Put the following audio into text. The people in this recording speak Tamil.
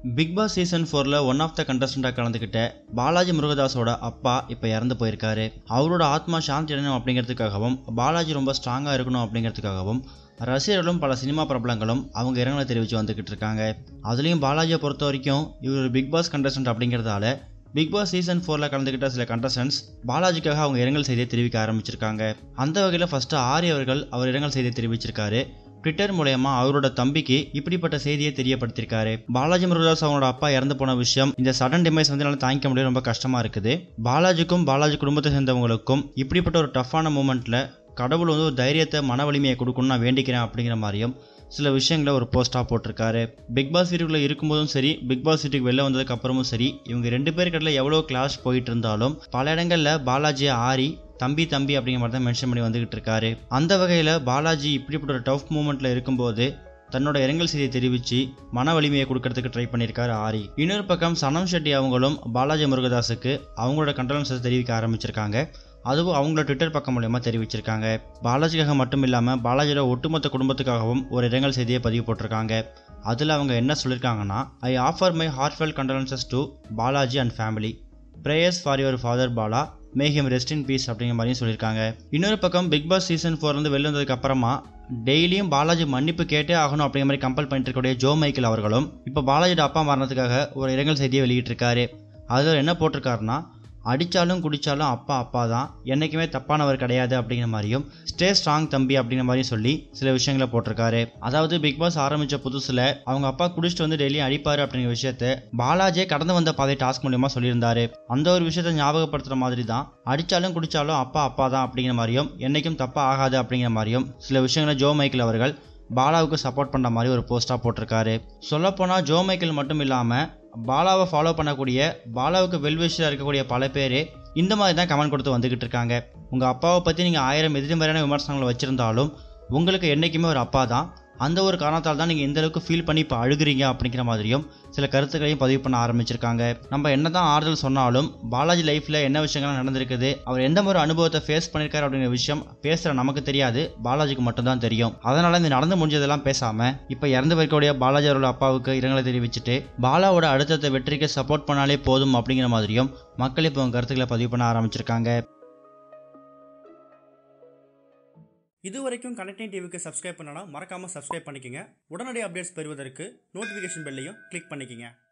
பிக் பாஸ் சீசன் ஃபோரில் ஒன் ஆஃப் த கண்டஸ்டண்ட்டாக கலந்துக்கிட்ட பாலாஜி முருகதாஸோட அப்பா இப்போ இறந்து போயிருக்காரு அவரோட ஆத்மா சாந்தி அடையணும் அப்படிங்கிறதுக்காகவும் பாலாஜி ரொம்ப ஸ்ட்ராங்காக இருக்கணும் அப்படிங்கிறதுக்காகவும் ரசிகர்களும் பல சினிமா பிரபலங்களும் அவங்க இரங்கலை தெரிவித்து வந்துக்கிட்டு இருக்காங்க அதுலேயும் பாலாஜியை பொறுத்த வரைக்கும் இவர் ஒரு பிக் பாஸ் கண்டஸ்டன்ட் அப்படிங்கிறதால பிக் பாஸ் சீசன் ஃபோரில் கலந்துக்கிட்ட சில கண்டஸ்டன்ஸ் பாலாஜிக்காக அவங்க இரங்கல் செய்தியை தெரிவிக்க ஆரம்பிச்சிருக்காங்க அந்த வகையில் ஃபஸ்ட்டு ஆரி அவர்கள் அவர் இரங்கல் செய்தியை தெரிவிச்சிருக்காரு ட்விட்டர் மூலயமா அவரோட தம்பிக்கு இப்படிப்பட்ட செய்தியை தெரியப்படுத்தியிருக்காரு பாலாஜி முருகதாஸ் அவங்களோட அப்பா இறந்து போன விஷயம் இந்த சடன் டிமைஸ் வந்து என்னால் தாங்கிக்க முடியாது ரொம்ப கஷ்டமா இருக்குது பாலாஜிக்கும் பாலாஜி குடும்பத்தை சேர்ந்தவங்களுக்கும் இப்படிப்பட்ட ஒரு டஃப்பான மூமெண்ட்ல கடவுள் வந்து ஒரு தைரியத்தை மன வலிமையை கொடுக்கணும்னு நான் வேண்டிக்கிறேன் அப்படிங்கிற மாதிரியும் சில விஷயங்களை ஒரு போஸ்ட்டாக போட்டிருக்காரு பிக் பாஸ் வீட்டுக்குள்ளே இருக்கும்போதும் சரி பிக் பாஸ் வீட்டுக்கு வெளில வந்ததுக்கு அப்புறமும் சரி இவங்க ரெண்டு பேருக்கிட்ட எவ்வளோ கிளாஷ் போயிட்டு இருந்தாலும் பல இடங்களில் பாலாஜியை ஆரி தம்பி தம்பி அப்படிங்கிற மாதிரி தான் மென்ஷன் பண்ணி வந்துகிட்டு இருக்காரு அந்த வகையில் பாலாஜி இப்படிப்பட்ட ஒரு டஃப் மூமெண்ட்டில் இருக்கும்போது தன்னோட இரங்கல் செய்தியை தெரிவித்து மன வலிமையை கொடுக்கறதுக்கு ட்ரை பண்ணியிருக்காரு ஆரி இன்னொரு பக்கம் சனம் ஷெட்டி அவங்களும் பாலாஜி முருகதாஸுக்கு அவங்களோட கண்டனன்ஸை தெரிவிக்க ஆரம்பிச்சிருக்காங்க அதுவும் அவங்களோட ட்விட்டர் பக்கம் மூலயமா தெரிவிச்சிருக்காங்க பாலாஜிக்காக மட்டும் இல்லாமல் பாலாஜியோட ஒட்டுமொத்த குடும்பத்துக்காகவும் ஒரு இரங்கல் செய்தியை பதிவு போட்டிருக்காங்க அதில் அவங்க என்ன சொல்லியிருக்காங்கன்னா I offer my heartfelt condolences to Balaji and family prayers for your father Bala may him rest in peace அப்படிங்கிற மாதிரியும் சொல்லியிருக்காங்க இன்னொரு பக்கம் பிக் பாஸ் சீசன் ஃபோர்லேருந்து வெளில வந்ததுக்கு அப்புறமா டெய்லியும் பாலாஜி மன்னிப்பு கேட்டே ஆகணும் அப்படிங்கிற மாதிரி கம்பல் பண்ணிட்டு இருக்கக்கூடிய ஜோ மைக்கேல் அவர்களும் இப்போ பாலாஜியோட அப்பா மரணத்துக்காக ஒரு இரங்கல் செய்தியை வெளியிட்டிருக்காரு அதில் என்ன போட்டிருக்காருன்னா அடித்தாலும் குடித்தாலும் அப்பா அப்பா தான் என்றைக்குமே தப்பானவர் கிடையாது அப்படிங்கிற மாதிரியும் ஸ்டே ஸ்ட்ராங் தம்பி அப்படிங்கிற மாதிரியும் சொல்லி சில விஷயங்களை போட்டிருக்காரு அதாவது பிக் பாஸ் ஆரம்பித்த புதுசில் அவங்க அப்பா குடிச்சிட்டு வந்து டெய்லியும் அடிப்பார் அப்படிங்கிற விஷயத்த பாலாஜியே கடந்து வந்த பாதை டாஸ்க் மூலியமா சொல்லியிருந்தாரு அந்த ஒரு விஷயத்த ஞாபகப்படுத்துகிற மாதிரி தான் அடித்தாலும் குடித்தாலும் அப்பா அப்பா தான் அப்படிங்கிற மாதிரியும் என்றைக்கும் தப்பா ஆகாது அப்படிங்கிற மாதிரியும் சில விஷயங்களை ஜோ மைக்கேல் அவர்கள் பாலாவுக்கு சப்போர்ட் பண்ணுற மாதிரி ஒரு போஸ்ட்டாக போட்டிருக்காரு சொல்லப்போனால் ஜோ மைக்கேல் மட்டும் இல்லாமல் பாலாவை ஃபாலோ பண்ணக்கூடிய பாலாவுக்கு வெல்விஷராக இருக்கக்கூடிய பல பேர் இந்த மாதிரி தான் கமெண்ட் கொடுத்து வந்துக்கிட்டு இருக்காங்க உங்கள் அப்பாவை பற்றி நீங்கள் ஆயிரம் எதிர்மறையான விமர்சனங்களை வச்சுருந்தாலும் உங்களுக்கு என்றைக்குமே ஒரு அப்பா தான் அந்த ஒரு காரணத்தால் தான் நீங்கள் எந்த அளவுக்கு ஃபீல் பண்ணி இப்போ அழுகுறீங்க அப்படிங்கிற மாதிரியும் சில கருத்துக்களையும் பதிவு பண்ண ஆரம்பிச்சிருக்காங்க நம்ம என்ன தான் ஆறுதல் சொன்னாலும் பாலாஜி லைஃப்பில் என்ன விஷயங்கள்லாம் நடந்திருக்குது அவர் எந்த மாதிரி அனுபவத்தை ஃபேஸ் பண்ணியிருக்காரு அப்படிங்கிற விஷயம் பேசுகிற நமக்கு தெரியாது பாலாஜிக்கு மட்டும்தான் தெரியும் அதனால் இந்த நடந்து முடிஞ்சதெல்லாம் பேசாமல் இப்போ இறந்து வைக்கக்கூடிய பாலாஜி அவரோட அப்பாவுக்கு இரங்கலை தெரிவிச்சுட்டு பாலாவோட அடுத்தடுத்த வெற்றிக்கு சப்போர்ட் பண்ணாலே போதும் அப்படிங்கிற மாதிரியும் மக்கள் இப்போ அவங்க கருத்துக்களை பதிவு பண்ண ஆரம்பிச்சிருக்காங்க இது வரைக்கும் கனெக்டிங் டிவிக்கு சப்ஸ்கிரைப் பண்ணனா மறக்காமல் சப்ஸ்கிரைப் பண்ணிக்கங்க உடனடி அப்டேட்ஸ் பெறுவதற்கு நோட்டிஃபிகேஷன் பெல்லையும் கிளிக் பண்ணிக்கங்க